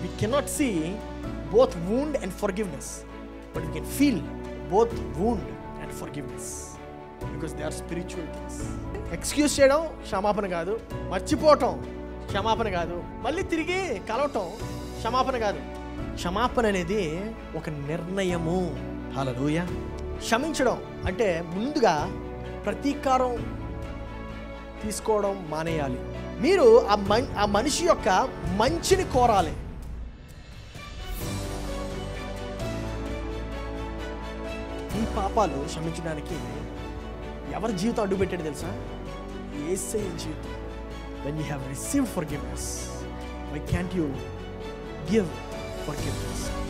we cannot see both wound and forgiveness, but we can feel both wound and forgiveness because they are spiritual things. Excuse చేయడం క్షమాపణ కాదు మర్చిపోవటం క్షమాపణ కాదు మళ్ళీ తిరిగి కలవటం క్షమాపణ కాదు క్షమాపణ అనేది ఒక నిర్ణయము హల్లెలూయ క్షమించడం అంటే ముందుగా ప్రతీకారం తీసుకోవడం మానేయాలి మీరు ఆ మన్ ఆ మనిషి యొక్క మంచిని కోరాలి ఈ పాపాలు క్షమించడానికి ఎవరి జీవితం అడ్డుపెట్టాడు తెలుసా ఏసై జీవితం when you have receive forgiveness why can't you give for గివ్నెస్